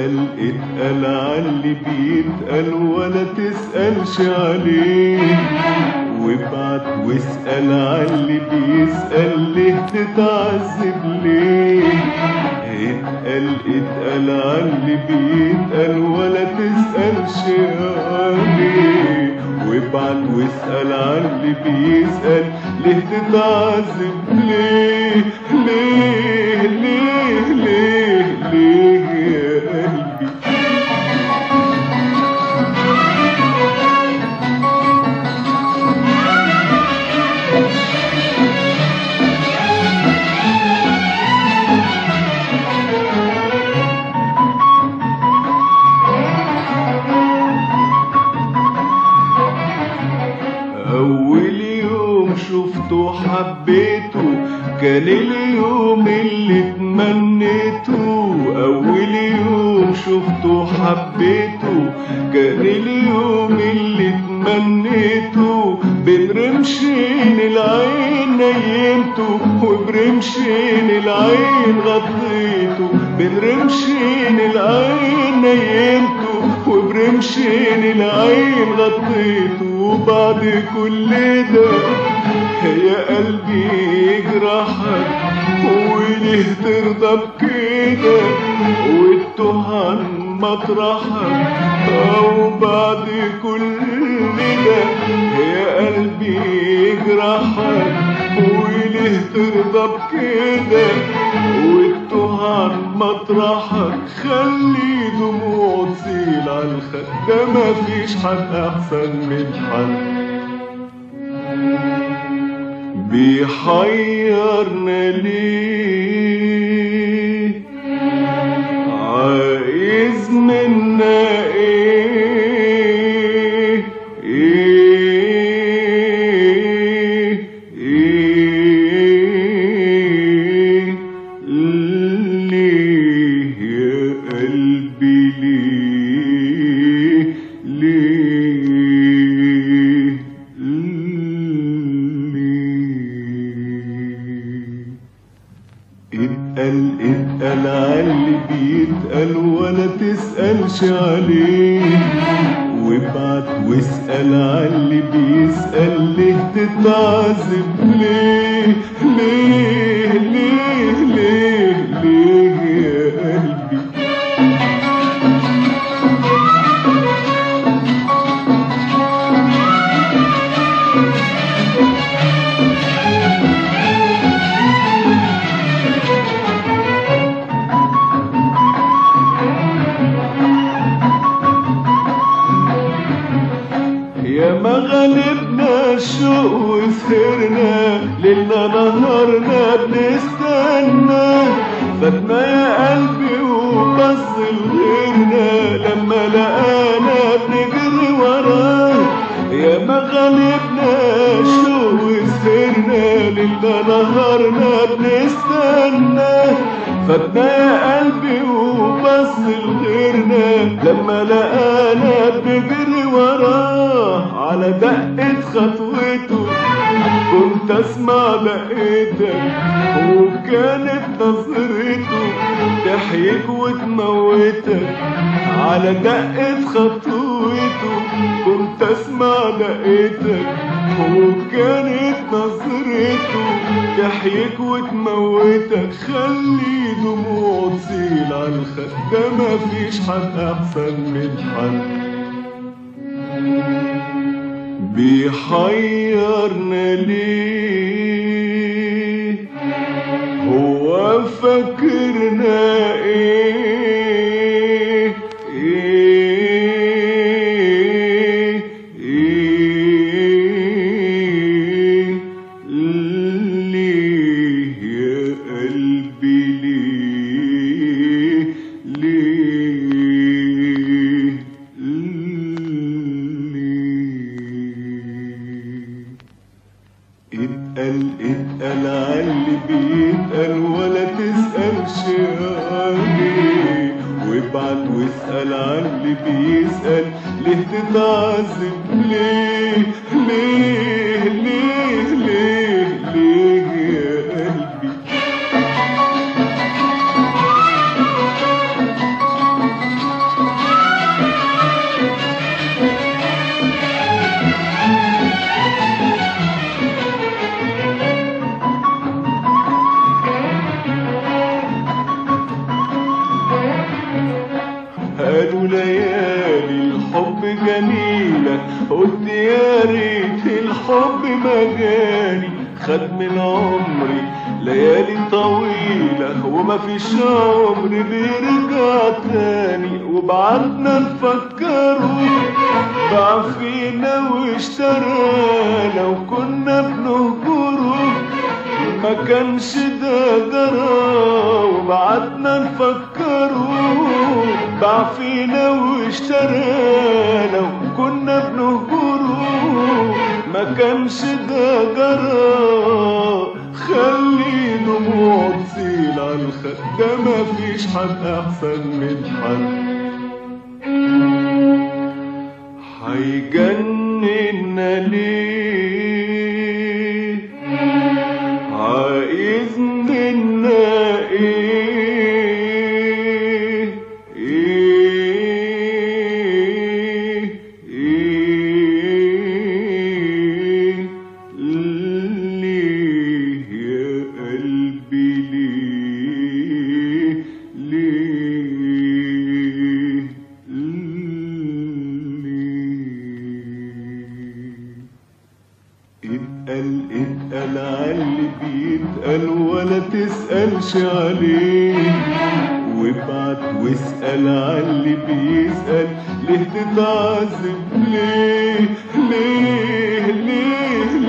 اتقل اتقل عاللي بيتقل ولا تسألش عليه وابعت واسأل عاللي بيسأل ليه تتعذب ليه اتقل اتقل عاللي بيتقل ولا تسألش عليه وابعت واسأل عاللي بيسأل ليه تتعذب ليه ليه ليه ليه ليه يا قلبي أول يوم شفته حبيته كان اليوم اللي تمنيته أول يوم شفته حبيته كان اليوم اللي تمنيته بين رمشين العين نيمته وبرمشين العين غطيته بين رمشين العين نيمته وبرمشين العين غطيته وبعد كل ده يا قلبي يجرحك وليه ترضى بكده وتوه عن مطرحك او بعد كل ده يا قلبي يجرحك وليه ترضى بكده وتوه عن مطرحك خلي دموع تسيل على الخد ده مفيش حد احسن من حد بيحيرنا ليه عايز منا ايه ايه ايه ليه يا قلبي ليه ليه ليه اتقل اتقل عاللي بيتقل ولا تسألش عليه وابعت واسأل عاللي بيسأل ليه تتعذب ليه ليه ليه ليه ليه يا قلبي يا ما غلبنا الشوق وسهرنا ليلنا نهارنا بنستنى فاتنا يا قلبي وبص لغيرنا لما لقانا بنجري وراه يا ما غلبنا الشوق وسهرنا ليلنا نهارنا بنستنى فاتنا يا قلبي وبص لغيرنا لما لقانا بنجري وراه على دقة خطوته كنت اسمع دقتك وكانت نظرته تحييك وتموتك على دقة خطوته كنت اسمع دقتك وكانت نظرته تحييك وتموتك خلي دموع تسيل على الخد ده مفيش حد احسن من حد بيحيرنا ليه هو فاكرنا ايه ايه ايه ليه يا قلبي ليه ليه ليه اتقل اتقل عاللي بيتقل ولا تسألش عليه وابعت واسأل عاللي بيسأل ليه تتعذب ليه ليه ليه ليه ليه يا قلبي قالوا ليالي الحب جميلة قلت يا ريت الحب ما جاني خد من عمري ليالي طويلة وما فيش عمر بيرجع تاني وبعدنا نفكروا باع فينا واشترانا وكنا بنهجره ما كانش ده جرى وبعدنا نفكروا باع فينا واشترانا وكنا بنهجره ما كانش ده جرى خلي دموع تسيل على الخد ده مفيش حد احسن من حد هيجننا ليه عايز منا ايه ايه ايه ليه يا قلبي ليه ليه ليه اتقل اتقل عاللي بيتقل ولا تسألش عليه وابعت واسأل عاللي بيسأل ليه تتعذب ليه ليه ليه